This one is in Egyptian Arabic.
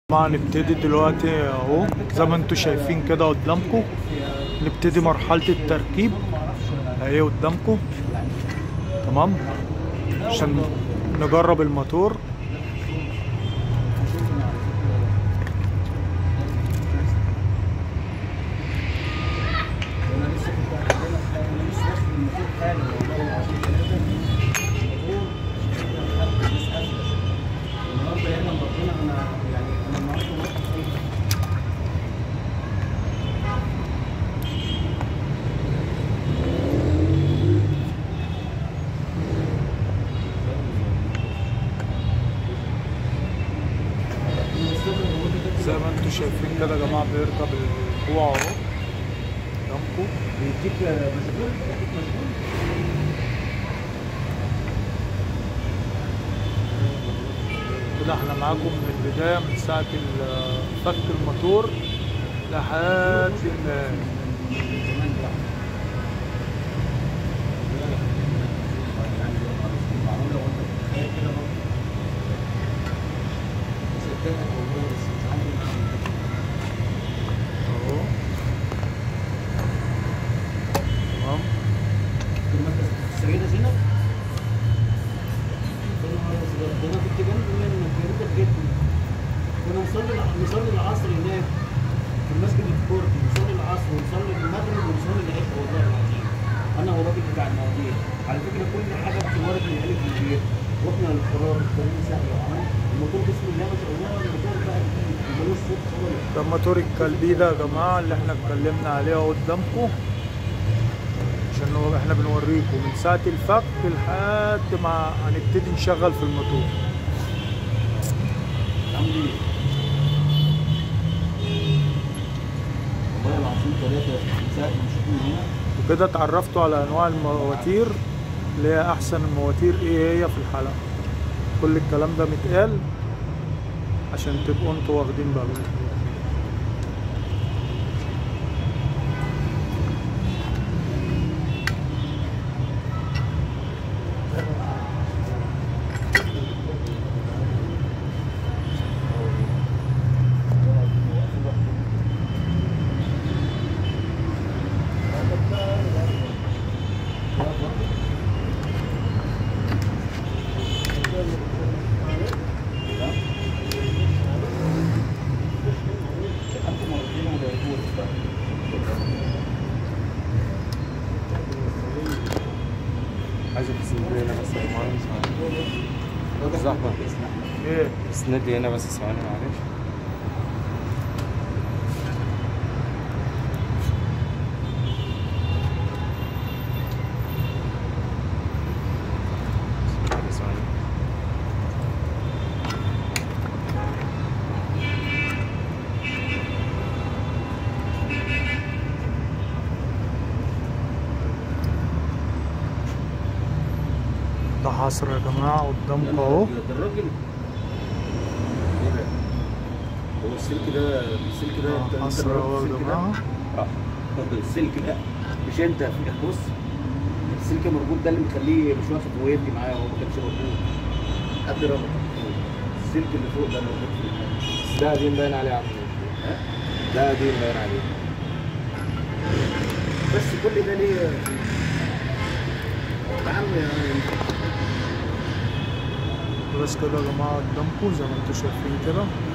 طبعا نبتدي دلوقتي اهو زي ما انتم شايفين كده قدامكم نبتدي مرحلة التركيب اهي قدامكم تمام عشان نجرب الموتور زي ما انتم شايفين كده يا جماعة بيركب الكوع اهو قدامكم بيديك مشغول بيديك مشغول كده احنا معاكم من البداية من ساعة ال- فك الموتور لحد ال- اهو تمام السيدة زينب ده انا كنت جنب من جنب جدا كنا نصلي نصلي العصر هناك في المسجد الكردي نصلي العصر ونصلي المغرب ونصلي العشاء والله العظيم انا والراجل بتاع المواضيع على فكره كل حاجه بتورد من الف للبيت رحنا للقرار الطريق سهل وعمل الموتور بسم الله ما شاء الله الموتور بقى جديد ملوش صوت خالص ده موتور الكلبي ده يا جماعة اللي احنا اتكلمنا عليه اهو قدامكم عشان هو احنا بنوريكم من ساعة الفك لحد ما هنبتدي نشغل في الموتور عامل ايه؟ والله العظيم ثلاثة من ساعة ما مشيت من هنا وكده اتعرفتوا على انواع المواتير اللي هي احسن المواتير ايه هي في الحلقة كل الكلام ده متقال عشان تبقوا انتوا واخدين بالكم عايزك تسند لي هنا بس يا معلش زحمة ايه اسند لي هنا بس ثواني معلش ثواني. ده حصر يا جماعة قدامكم اهو ده الراجل ايه ده؟ هو السلك ده السلك ده انت- انت حصر اهو يا السلك ده؟ جماعة اه السلك ده مش انت بص السلك مربوط ده اللي مخليه مش واخد ويدي معايا هو ما كانش مربوط قد ربط السلك اللي فوق ده مربوط في الحاجة. ده قديم باين عليه يا عم ها؟ ده قديم باين عليه بس كل ده ليه يا عم بس كده يا جماعة قدامكم زي ما انتوا شايفين كده